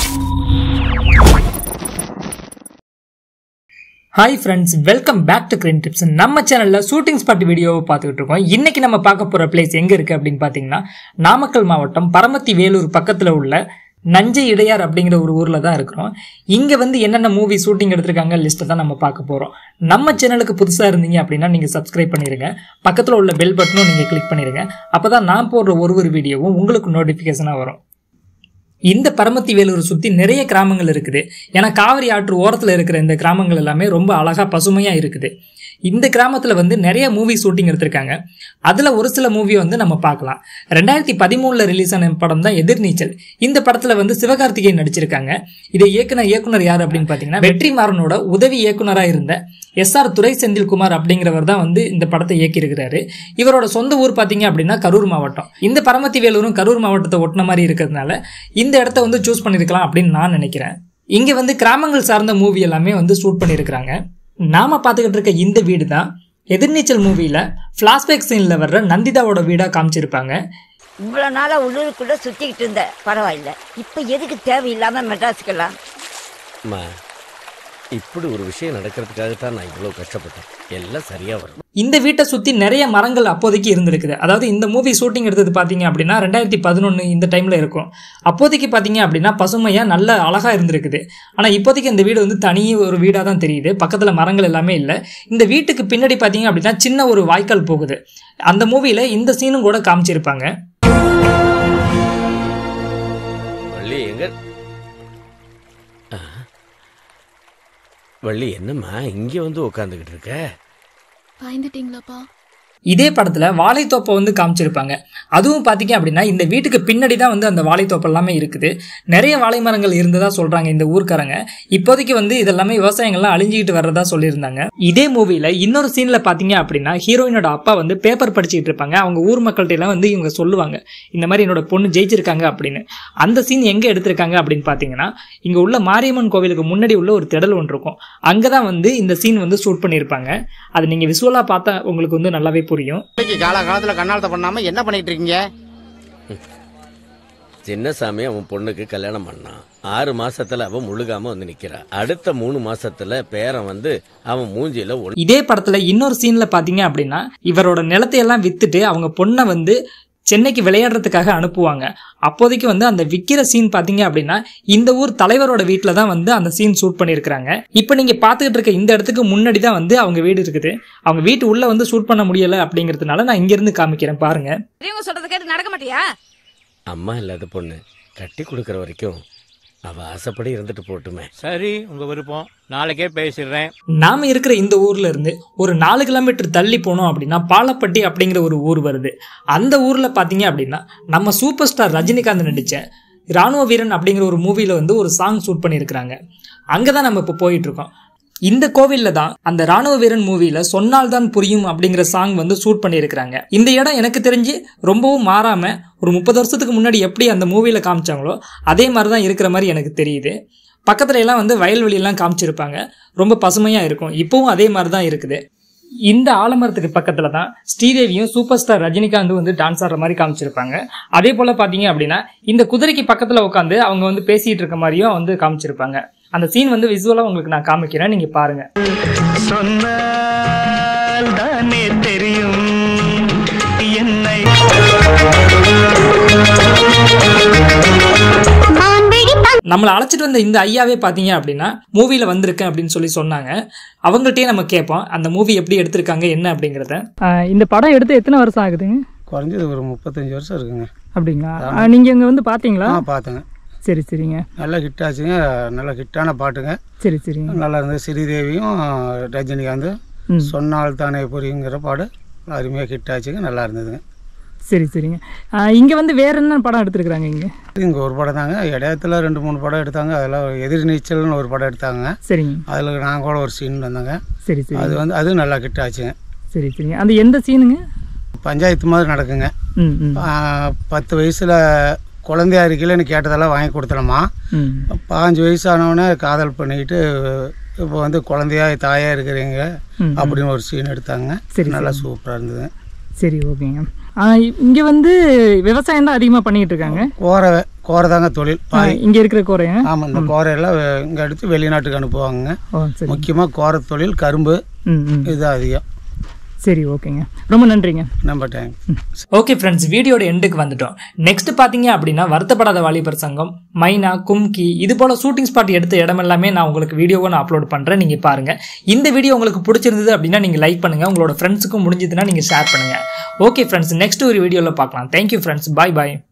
Hi friends welcome back to green tips நம்ம சேனல்ல shooting spot வீடியோவை பார்த்துக்கிட்டு இருக்கோம் இன்னைக்கு நம்ம பார்க்க போற பிளேஸ் எங்க இருக்கு அப்படின்னு பார்த்தீங்கன்னா நாமக்கல் மாவட்டம் பரமத்தி வேலூர் பக்கத்துல உள்ள நஞ்சை இடையார் அப்படிங்கிற ஒரு ஊர்ல தான் இருக்கிறோம் இங்க வந்து என்னென்ன மூவி ஷூட்டிங் எடுத்திருக்காங்க லிஸ்ட்டை தான் நம்ம பார்க்க போறோம் நம்ம சேனலுக்கு புதுசா இருந்தீங்க அப்படின்னா நீங்க சப்ஸ்கிரைப் பண்ணிருங்க பக்கத்துல உள்ள பெல் பட்டனும் நீங்க கிளிக் பண்ணிருங்க அப்பதான் நான் போடுற ஒரு ஒரு வீடியோவும் உங்களுக்கு நோட்டிபிகேஷனா வரும் இந்த பரமத்தி வேலூர் சுற்றி நிறைய கிராமங்கள் இருக்குது ஏன்னா காவிரி ஆற்று ஓரத்தில் இருக்கிற இந்த கிராமங்கள் எல்லாமே ரொம்ப அழகாக பசுமையாக இருக்குது இந்த கிராமத்தில் வந்து நிறைய மூவி ஷூட்டிங் எடுத்திருக்காங்க அதில் ஒரு சில மூவியை வந்து நம்ம பார்க்கலாம் ரெண்டாயிரத்தி பதிமூணில் ரிலீஸ் ஆன படம் தான் எதிர்நீச்சல் இந்த படத்தில் வந்து சிவகார்த்திகேயன் நடிச்சிருக்காங்க இதை இயக்குன இயக்குனர் யார் அப்படின்னு பார்த்தீங்கன்னா வெற்றிமாறனோட உதவி இயக்குனராக இருந்த எஸ் ஆர் துரை செந்தில்குமார் அப்படிங்கிறவர் தான் வந்து இந்த படத்தை இயக்கியிருக்கிறாரு இவரோட சொந்த ஊர் பார்த்தீங்க அப்படின்னா கரூர் மாவட்டம் இந்த பரமத்தி வேலூரும் கரூர் மாவட்டத்தை ஒட்டின மாதிரி இருக்கிறதுனால இந்த இடத்த வந்து சூஸ் பண்ணியிருக்கலாம் அப்படின்னு நான் நினைக்கிறேன் இங்கே வந்து கிராமங்கள் சார்ந்த மூவி எல்லாமே வந்து ஷூட் பண்ணியிருக்கிறாங்க நாம பார்த்துக்கிட்டு இருக்க இந்த வீடு தான் எதிர்நீச்சல் மூவியில் ஃப்ளாஷ்பேக் சீனில் வர்ற நந்திதாவோட வீடாக காமிச்சிருப்பாங்க இவ்வளோ நாளாக உள்ளூருக்குள்ளே சுற்றிக்கிட்டு இருந்தேன் பரவாயில்ல இப்போ எதுக்கு தேவையில்லாமல் மெட்ராஸுக்கெல்லாம் அம்மா இப்படி ஒரு விஷயம் நடக்கிறதுக்காக தான் நான் இவ்வளோ கஷ்டப்பட்டேன் எல்லாம் சரியா வரும் இந்த வீட்டை சுற்றி நிறைய மரங்கள் அப்போதைக்கு இருந்திருக்குது அதாவது இந்த மூவி ஷூட்டிங் எடுத்தது பார்த்தீங்க அப்படின்னா ரெண்டாயிரத்தி பதினொன்று இந்த டைமில் இருக்கும் அப்போதைக்கு பார்த்தீங்க அப்படின்னா பசுமையாக நல்ல அழகாக இருந்திருக்குது ஆனால் இப்போதைக்கு இந்த வீடு வந்து தனி ஒரு வீடாக தான் தெரியுது பக்கத்தில் மரங்கள் எல்லாமே இல்லை இந்த வீட்டுக்கு பின்னாடி பார்த்தீங்க அப்படின்னா சின்ன ஒரு வாய்க்கால் போகுது அந்த மூவியில் இந்த சீனும் கூட காமிச்சிருப்பாங்க வள்ளி எங்க ஆ. வள்ளி என்னம்மா இங்க வந்து உட்காந்துக்கிட்டு இருக்க பயந்துட்டீங்களாப்பா இதே படத்தில் வாழைத்தோப்பை வந்து காமிச்சிருப்பாங்க அதுவும் பார்த்தீங்க அப்படின்னா இந்த வீட்டுக்கு பின்னாடி தான் வந்து அந்த வாழைத்தோப்பு எல்லாமே இருக்குது நிறைய வாழை மரங்கள் இருந்ததா சொல்கிறாங்க இந்த ஊர்க்காரங்க இப்போதைக்கு வந்து இதெல்லாமே விவசாயங்கள்லாம் அழிஞ்சிக்கிட்டு வர்றதா சொல்லியிருந்தாங்க இதே மூவியில் இன்னொரு சீனில் பார்த்தீங்க அப்படின்னா ஹீரோயினோட அப்பா வந்து பேப்பர் படிச்சுக்கிட்டு இருப்பாங்க அவங்க ஊர் மக்கள்கிட்ட எல்லாம் வந்து இவங்க சொல்லுவாங்க இந்த மாதிரி என்னோட பொண்ணு ஜெயிச்சிருக்காங்க அப்படின்னு அந்த சீன் எங்கே எடுத்திருக்காங்க அப்படின்னு பார்த்தீங்கன்னா இங்கே உள்ள மாரியம்மன் கோவிலுக்கு முன்னாடி உள்ள ஒரு திடல் ஒன்று இருக்கும் அங்கே தான் வந்து இந்த சீன் வந்து ஷூட் பண்ணியிருப்பாங்க அது நீங்கள் விஷுவலாக பார்த்தா உங்களுக்கு வந்து நல்லாவே புரியும் இன்னைக்கு காலகாலத்துல கண்ணாலத்தை பண்ணாம என்ன பண்ணிட்டு இருக்கீங்க சின்னசாமி அவன் பொண்ணுக்கு கல்யாணம் பண்ணான் ஆறு மாசத்துல அவன் முழுகாம வந்து நிக்கிறா அடுத்த மூணு மாசத்துல பேரன் வந்து அவன் மூஞ்சில ஒண்ணு இதே படத்துல இன்னொரு சீன்ல பாத்தீங்க அப்படின்னா இவரோட நிலத்தை எல்லாம் வித்துட்டு அவங்க பொண்ணை வந்து சென்னைக்கு விளையாடுறதுக்காக அனுப்புவாங்க அப்போதைக்கு வந்து அந்த விக்கிற சீன் பாத்தீங்க அப்படின்னா இந்த ஊர் தலைவரோட வீட்டில் தான் வந்து அந்த சீன் ஷூட் பண்ணியிருக்கிறாங்க இப்போ நீங்க பார்த்துக்கிட்டு இருக்க இந்த இடத்துக்கு முன்னாடி தான் வந்து அவங்க வீடு இருக்குது அவங்க வீட்டு உள்ள வந்து ஷூட் பண்ண முடியல அப்படிங்கிறதுனால நான் இங்கிருந்து காமிக்கிறேன் பாருங்க பெரியவங்க சொல்றத கேட்டு நடக்க மாட்டியா அம்மா இல்லாத பொண்ணு கட்டி கொடுக்கற வரைக்கும் அவ ஆசைப்படி இருந்துட்டு போட்டுமே சரி உங்க விருப்பம் நாளைக்கே பேசிடுறேன் நாம இருக்கிற இந்த ஊர்ல இருந்து ஒரு நாலு கிலோமீட்டர் தள்ளி போனோம் அப்படின்னா பாலப்பட்டி அப்படிங்கிற ஒரு ஊர் வருது அந்த ஊர்ல பாத்தீங்க அப்படின்னா நம்ம சூப்பர் ஸ்டார் ரஜினிகாந்த் நடிச்ச ராணுவ வீரன் அப்படிங்கிற ஒரு மூவில வந்து ஒரு சாங் ஷூட் பண்ணியிருக்கிறாங்க அங்கதான் நம்ம இப்போ போயிட்டு இருக்கோம் இந்த கோவில்ல தான் அந்த ராணுவ வீரன் மூவில சொன்னால் தான் புரியும் அப்படிங்கிற சாங் வந்து ஷூட் பண்ணியிருக்கிறாங்க இந்த இடம் எனக்கு தெரிஞ்சு ரொம்பவும் மாறாம ஒரு முப்பது வருஷத்துக்கு முன்னாடி எப்படி அந்த மூவில காமிச்சாங்களோ அதே மாதிரி தான் இருக்கிற மாதிரி எனக்கு தெரியுது பக்கத்துல எல்லாம் வந்து வயல்வெளியெல்லாம் காமிச்சிருப்பாங்க ரொம்ப பசுமையா இருக்கும் இப்பவும் அதே மாதிரி தான் இருக்குது இந்த ஆலமரத்துக்கு பக்கத்துல தான் ஸ்ரீதேவியும் சூப்பர் ஸ்டார் ரஜினிகாந்தும் வந்து டான்ஸ் ஆடுற மாதிரி காமிச்சிருப்பாங்க அதே போல பாத்தீங்க அப்படின்னா இந்த குதிரைக்கு பக்கத்துல உட்காந்து அவங்க வந்து பேசிட்டு இருக்க மாதிரியும் வந்து காமிச்சிருப்பாங்க அந்த சீன் வந்து விசுவலா உங்களுக்கு நான் காமிக்கிறேன் நீங்க பாருங்க சொன்னால் தானே தெரியும் என்னை நம்மளை அழைச்சிட்டு வந்த இந்த ஐயாவே பார்த்தீங்க அப்படின்னா மூவியில் வந்திருக்கேன் அப்படின்னு சொல்லி சொன்னாங்க அவங்கள்ட்டயே நம்ம கேட்போம் அந்த மூவி எப்படி எடுத்திருக்காங்க என்ன அப்படிங்கிறத இந்த படம் எடுத்து எத்தனை வருஷம் ஆகுதுங்க குறைஞ்சது ஒரு முப்பத்தஞ்சு வருஷம் இருக்குங்க அப்படிங்களா நீங்கள் இங்கே வந்து பார்த்தீங்களா ஆ பார்த்தேங்க சரி சரிங்க நல்ல ஹிட் ஆச்சுங்க நல்ல ஹிட்டான பாட்டுங்க சரி சரிங்க நல்லா இருந்தது ஸ்ரீதேவியும் ரஜினிகாந்த் ம். சொன்னால் தானே புரியுங்கிற பாடு அருமையாக ஹிட் ஆச்சுங்க நல்லா இருந்ததுங்க சரி சரிங்க இங்கே வந்து வேற என்ன படம் எடுத்திருக்கிறாங்க இங்கே இங்கே ஒரு படம் தாங்க இடையத்தில் ரெண்டு மூணு படம் எடுத்தாங்க அதெல்லாம் எதிர்நீச்சல்னு ஒரு படம் எடுத்தாங்க சரிங்க அதில் நான் கூட ஒரு சீன் வந்தாங்க சரி சரி அது வந்து அது நல்லா ஹிட் ஆச்சுங்க சரி சரிங்க அந்த எந்த சீனுங்க பஞ்சாயத்து மாதிரி நடக்குங்க ம் ம் ஆ, பத்து வயசில் குழந்தையா இருக்கலன்னு கேட்டதெல்லாம் வாங்கி கொடுத்தனமா ம் பாஞ்சு வயசு ஆனவொடனே காதல் பண்ணிக்கிட்டு இப்போ வந்து குழந்தையா தாயா இருக்கிறீங்க ம், ம். அப்படின்னு ஒரு சீன் எடுத்தாங்க சரி, நல்லா சரி. சூப்பராக இருந்தது சரி ஓகேங்க இங்கே வந்து விவசாயம் தான் அதிகமாக பண்ணிக்கிட்டு இருக்காங்க கோரை கோரை தாங்க தொழில் பாய் இங்கே இருக்கிற குறைய ஆமாம் இந்த கோரையெல்லாம் வெ- இங்கே எடுத்து வெளிநாட்டுக்கு அனுப்புவாங்க ஓ சரி முக்கியமாக கோரை தொழில் கரும்பு ம் ம் இது அதிகம் சரி ஓகேங்க ரொம்ப நன்றிங்க நம்ம டைம் ஓகே ஃப்ரெண்ட்ஸ் வீடியோட எண்டுக்கு வந்துட்டோம் நெக்ஸ்ட் பார்த்தீங்க அப்படின்னா வருத்தப்படாத வாலிபர் சங்கம் மைனா கும்கி இது போல ஷூட்டிங் ஸ்பாட் எடுத்த இடம் எல்லாமே நான் உங்களுக்கு வீடியோவை நான் அப்லோட் பண்ணுறேன் நீங்கள் பாருங்க இந்த வீடியோ உங்களுக்கு பிடிச்சிருந்தது அப்படின்னா நீங்கள் லைக் பண்ணுங்க உங்களோட ஃப்ரெண்ட்ஸுக்கும் முடிஞ்சதுன்னா நீங்கள் ஷேர் பண்ணுங்க ஓகே ஃப்ரெண்ட்ஸ் நெக்ஸ்ட் ஒரு வீடியோவில் பார்க்கலாம் தேங்க்யூ ஃப்ரெண்ட்ஸ் பாய் பாய்